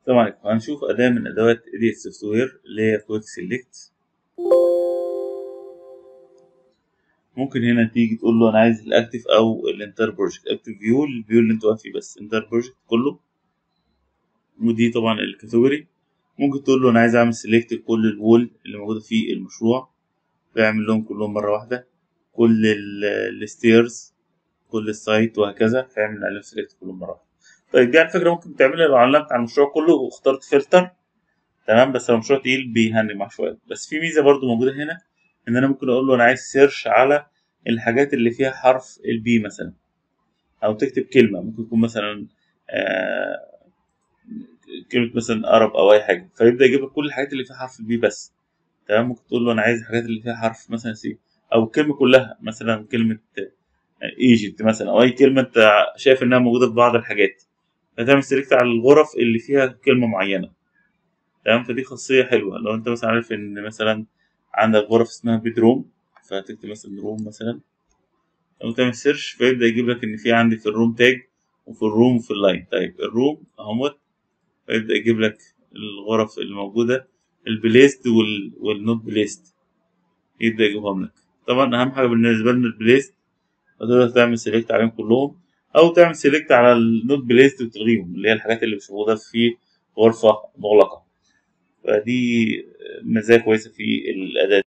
السلام عليكم هنشوف أداة من أدوات إيديت سوفت وير اللي هي كويك سيلكت ممكن هنا تيجي تقول له أنا عايز الأكتف أو الانتر بروجكت أكتف فيو الفيو اللي أنت واقف فيه بس انتر بروجكت كله ودي طبعا الكاتيجوري ممكن تقول له أنا عايز أعمل سيلكت لكل الوول اللي موجودة في المشروع فيعمل لهم كلهم مرة واحدة كل الستيرز كل السايت وهكذا فيعمل عليهم سيلكت كلهم مرة واحدة طيب دي على فكرة ممكن تعملها لو علمت على المشروع كله واخترت فلتر تمام بس لو المشروع تقيل بيهنج معاه شوية بس في ميزة برضو موجودة هنا إن أنا ممكن أقول له أنا عايز سيرش على الحاجات اللي فيها حرف البي مثلا أو تكتب كلمة ممكن يكون مثلا آه كلمة مثلا أرب أو أي حاجة فيبدأ يجيب لك كل الحاجات اللي فيها حرف البي بس تمام ممكن تقول له أنا عايز الحاجات اللي فيها حرف مثلا سي أو الكلمة كلها مثلا كلمة ايجيبت مثلا أو أي كلمة أنت شايف إنها موجودة في بعض الحاجات فتعمل سيلكت على الغرف اللي فيها كلمة معينة تمام فدي خاصية حلوة لو أنت مثلا عارف إن مثلا عندك غرف اسمها بيدروم فتكتب مثلا روم مثلا لو تعمل سيرش فيبدأ يجيب لك إن في عندي في الروم تاج وفي الروم وفي اللاين طيب الروم أهوت فيبدأ يجيب لك الغرف الموجودة البليست وال... والنوت بليست يبدأ يجيبهم لك طبعا أهم حاجة بالنسبة لنا البليست فتقدر تعمل سيلكت عليهم كلهم أو تعمل سيلكت على النوت بليست وتلغيهم اللي هي الحاجات اللي مش موجودة في غرفة مغلقة فدي مزايا كويسة في الأداة